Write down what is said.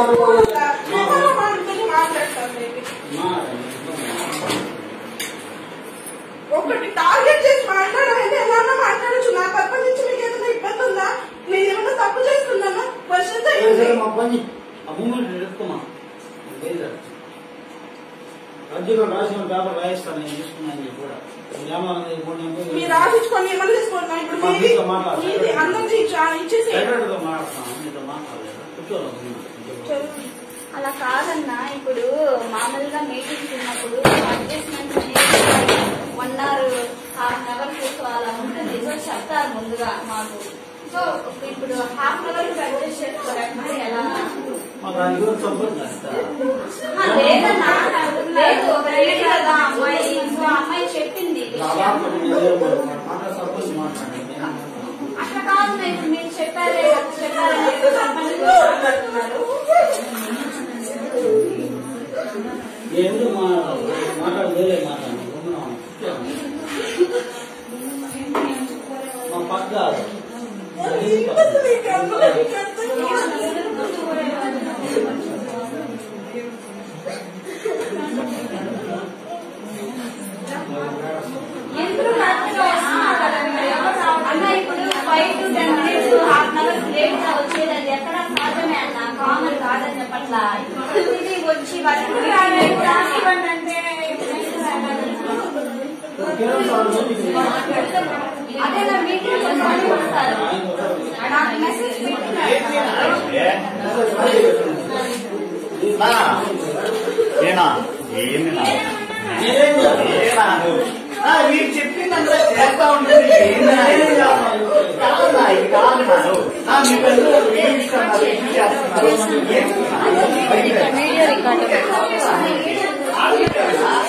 మాట్లాడుతుంది మాట్లాడతాను baby. ఒకటి టార్గెట్ చేసి మాట్లాడాలంటే ఎలా మాట్లాడచ్చు నా తరపు నుంచి మీకు ఏదైనా ఇబ్బంది ఉందా నేను ఏమైనా తప్పు చేస్తున్నానా క్వశ్చన్ చేయండి రాజ్యంలో రాసిన పేపర్ రాయిస్తాను నేను తీసుకున్నాను చెప్పి కూడా ఏమన్నా ఇప్పుడు నేను మీరు రాసించుకొని ఏమైనా చేసుకోండి ఇప్పుడు మా మీది మీతో మాట్లాడు. మీది అందరికి ఇచ్చా- ఇచ్చేసి సెక్రటరీతో మాట్లాడుతున్నాను మీతో మాట్లాడలేదు కూర్చోవాలి చదువు. అలా కాదన్నా ఇప్పుడు మామూలుగా మీటింగ్స్ ఉన్నప్పుడు adjustment one hour half an hour so అలా ఉంటుంది సో చెప్తారు ముందుగా మాకు సో ఇప్పుడు హాఫ్ అన్ అవర్ అడ్జస్ట్ చేసుకోవాలంటే ఎలా మా దాని గురించి సపోర్ట్ చేస్తా ఆ, లేదన్నా లేదు ఒక లేదు కదా అమ్మాయి సో అమ్మాయి చెప్పింది సపోర్ట్ మాట్లాడండి అట్లా కాదు ఇప్పుడు మీరు చెప్పారే చెప్పారని చెప్పండి మాట్లాడుతున్నారు ఎందుకు మాట్లాడలేదు మాట్లాడండి గమ్మున ఉండండి. మా పక్క ఇబ్బంది మీకు అర్థం- మీకు అర్థం కాదు. ఎందుకు రాత్రిలో వస్తున్నారు కదండి? అన్న ఇప్పుడు five to ten minutes half an hour late గా వచ్చేది అది ఎక్కడ సాధ్యమే అన్న కామన్ కాదని చెప్పట్లా ఇది వచ్చి వరకు రానివ్వండి అంటే అదే నా మీటింగ్ వస్తారు నాకు మెసేజ్ పెట్టినారు ఏనా ఏంది నా ఏనా నువ్వు? ఆ, వీడు చెప్పిందంతా చేస్తా ఉంటుంది ఏంది నా? కాదు నా, ఇది కాదు నా నువ్వు. ఆ, మీ పిల్లలు ఏం ఇస్తున్నారు, ఏం చేస్తున్నారు? ఏంది నా? వీడియో రికార్డ్ ఆ,